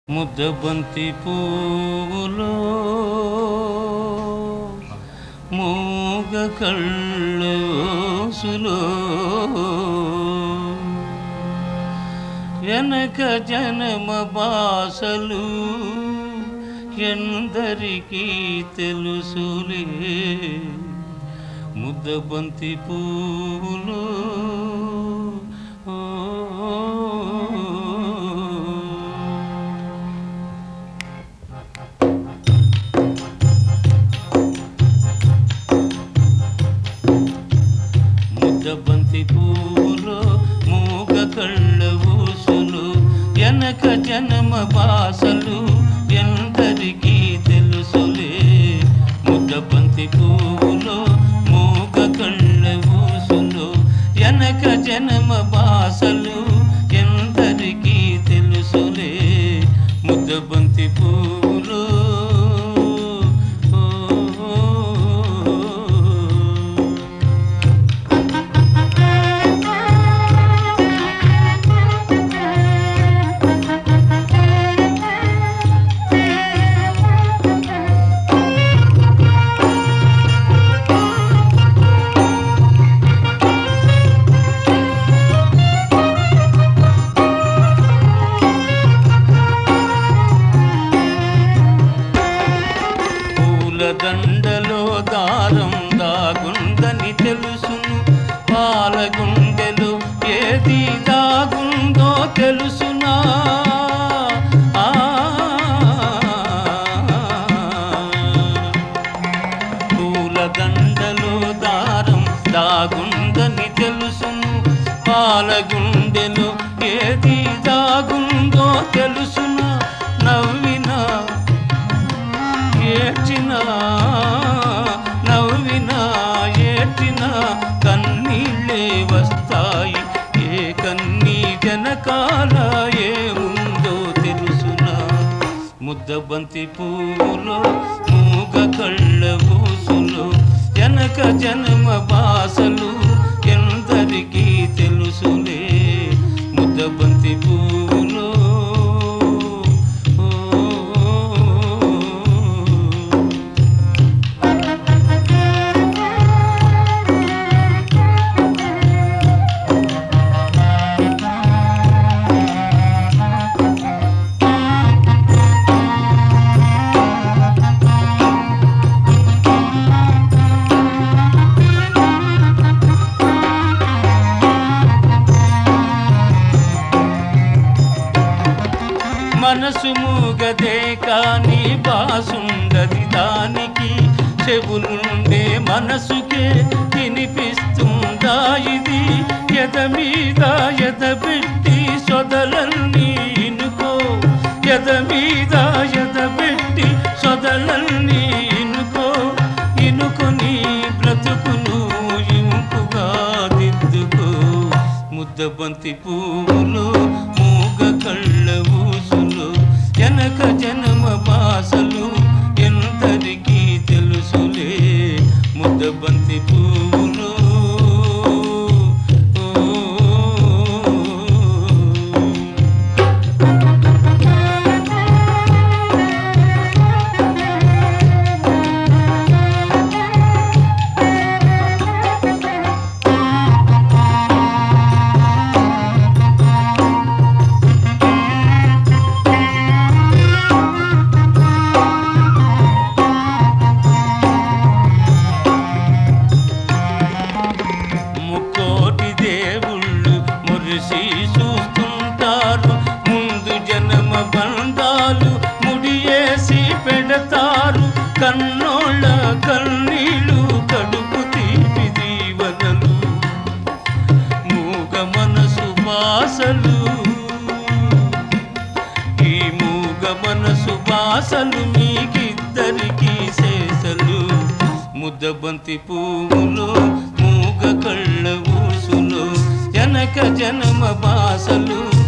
ముద్దబంతి పువ్వులో మూగ కళ్ళోసులో వెనక జనమ బాసలు ఎందరికీ తెలుసులే ముద్దబంతి పువ్వులో ముద్దబంతి పూలో మూగ కళ్ళ ఊసులు వెనక జనమ బాసలు ఎందరికీ తెలుసులే ముద్దబంతి పూలో మూగ కళ్ళ ఊసులు వెనక జనమ బాసలు ఎందరికీ తెలుసులే ముద్దబంతి పూలో పూలదండలో దారం దాగుందని తెలుసును పాలగుండెలో ఏది దాగుందో తెలుసునా ఆ. పూలదండలో దారం దాగుందని తెలుసును పాలగుండెలో ఏది దాగుందో తెలుసునా నవ్వినా ఏడ్చినా నవ్వినా ఏడ్చినా కన్నీళ్ళే వస్తాయి ఏ కన్నీ జనకాల ఏముందో తెలుసునా ముద్దబంతి పువ్వులో మూగ కళ్ళ ఊసులు జనక జన్మ బాసలు ఎందరికీ తెలుసులే ముద్దబంతి పువ్వులో మనసు మూగదే కాని బాసుండది దానికి చెవులుండే మనసుకే వినిపిస్తుందా ఇది ఎద మీద ఎద పెట్టి సొదలన్నీ ఇనుకో ఎద మీద ఎద పెట్టి సొదలన్నీ ఇనుకో ఇనుకొని బ్రతుకును ఇంపుగా దిద్దుకో ముద్దబంతి పువ్వులు మూగ కళ్ళ ఊసులు వెనక జనమ బాసలు ఎందరికీ తెలుసులే ముద్దబంతి పువ్వులు ముక్కోటి దేవుళ్ళు మురిసి చూస్తుంటారు ముందు జన్మ బంధాలు ముడియేసి పెడతారు కన్నోళ్ళ కన్నీళ్ళు కడుపు తీపి దీవనలు మూగ మనసు బాసలు ఈ మూగ మనసు బాసలు మీకిద్దరికి శేషలు ముద్దబంతి పువ్వులు మూగ కళ్ళ ఊసులు జనక జనమ బాసలు